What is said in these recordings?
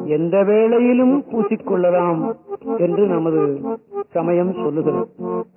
எந்த வேளையிலும் பூசிக்கொள்ளலாம் என்று நமது சமயம் சொல்லுகிறது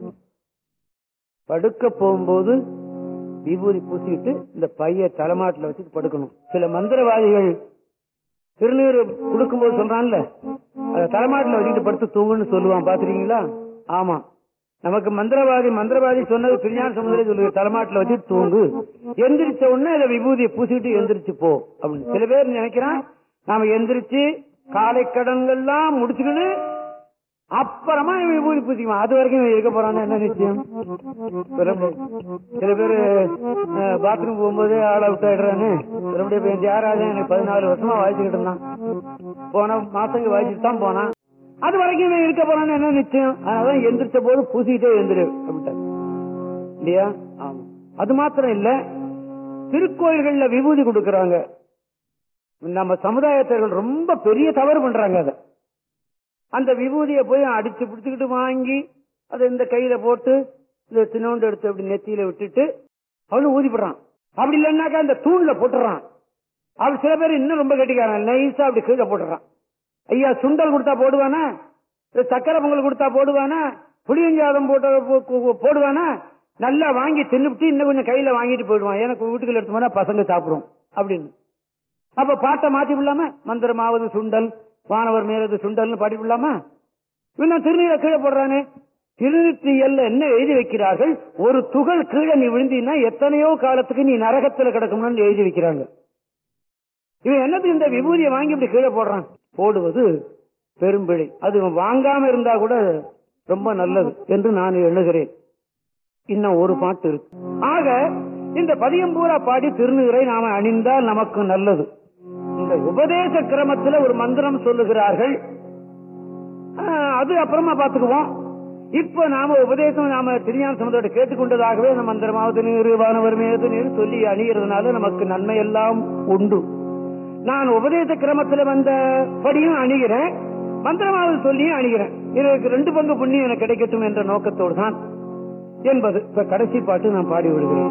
படுக்க போகும்போது விபூதி பூசிட்டு இந்த பைய தலைமாட்டில் வச்சுட்டு படுக்கணும் சில மந்திரவாதிகள் திருநீர் கொடுக்கும்போது சொல்றான்ல அத தலைமாட்டில் வச்சுட்டு படுத்து தூங்குன்னு சொல்லுவான் பாத்துறீங்களா ஆமா நமக்கு மந்திரவாதி மந்திரவாதி சொன்னது பிரியாண சமுதிரம் சொல்லு தலைமாட்டில் வச்சு தூங்கு எந்திரிச்ச உடனே அதை விபூதியை பூசிட்டு எந்திரிச்சு போ அப்படின்னு சில பேர் நினைக்கிறான் நாம எந்திரிச்சு காலை கடன்கள்லாம் முடிச்சுக்கிட்டு அப்புறமா இவன் விபூதி பூசிக்குவான் அது வரைக்கும் இவன் இருக்க போறான்னு என்ன நிச்சயம் ரொம்ப- சில பேர் பாத்ரூம் போகும்போது ஆள் அவுட் ஆயிடுறான்னு மறுபடியும் போய் ஜெயராஜன் எனக்கு பதினாலு வருஷமா வாய்ச்சிக்கிட்டு இருந்தான் போன மாசங்க வாய்ச்சிட்டு தான் போனான் அது வரைக்கும் இவன் இருக்க போறான்னு என்ன நிச்சயம் அதனால எந்திரிச்ச போது பூசிக்கிட்டே எந்திரு அப்படின்ட்டார் இல்லையா ஆமா அது மாத்திரம் இல்ல திருக்கோயில்கள்ல விபூதி கொடுக்கறாங்க நம்ம சமுதாயத்தர்கள் ரொம்ப பெரிய தவறு பண்றாங்க அதை அந்த விபூதியை போய் அடிச்சு பிடிச்சுக்கிட்டு வாங்கி அதை இந்த கையில போட்டு இந்த சின்னோண்டு எடுத்து அப்படி நெத்தியில விட்டுட்டு அவனு ஊதிப்படுறான் அப்படி இல்லைன்னாக்கா அந்த தூண்ல போட்டுறான் அவன் சில பேர் இன்னும் ரொம்ப கட்டிக்காரன் நைஸா அப்படி கீழே போட்டுறான் ஐயா சுண்டல் கொடுத்தா போடுவானா இல்ல சக்கரை பொங்கல் கொடுத்தா போடுவானா புளியஞ்சாதம் போட்ட போ- போ- போடுவானா நல்லா வாங்கி தின்னுபிட்டு இன்னும் கொஞ்சம் கையில வாங்கிட்டு போயிடுவான் எனக்கு வீட்டுக்குள்ள எடுத்து போனா பசங்க சாப்பிடும் அப்படின்னு அப்ப பாட்டை மாத்தி விடலாமா மந்திரமாவது சுண்டல் வானவர் மேலது சுண்டல்னு பாடி விடலாமா இன்னும் திருநீரை கீழே போடுறானே திருநீற்றியல்ல என்ன எழுதி வைக்கிறார்கள் ஒரு துகள் கீழே நீ விழுந்தீன்னா எத்தனையோ காலத்துக்கு நீ நரகத்துல கிடக்கணும்னு எழுதி வைக்கிறாங்க இவன் என்னது இந்த விபூதியை வாங்கி இப்படி கீழே போடுறான் போடுவது பெரும்பிழை அது இவன் வாங்காம இருந்தா கூட ரொம்ப நல்லது என்று நான் எண்ணுகிறேன் இன்னும் ஒரு பாட்டு இருக்கு ஆக இந்த பதியம் பூரா பாடி திருநீரை நாம அணிந்தால் நமக்கு நல்லது இந்த உபதேச கிரமத்துல ஒரு மந்திரம் சொல்லுகிறார்கள் ஆஹ், அது அப்புறமா பாத்துக்குவோம் இப்ப நாம உபதேசம் நாம திருஞான சமுதாயத்தை கேட்டுக்கொண்டதாகவே அந்த மந்திரமாவது நீர் வானவர் மீது நீர் சொல்லி அணிகிறதுனால நமக்கு நன்மை எல்லாம் உண்டு நான் உபதேச கிரமத்துல வந்த படியும் அணிகிறேன் மந்திரமாவது சொல்லியும் அணிகிறேன் இதற்கு ரெண்டு பங்கு புண்ணியம் எனக்கு கிடைக்கட்டும் என்ற நோக்கத்தோடு தான் என்பது இப்ப கடைசி பாட்டு நான் பாடி விடுகிறேன்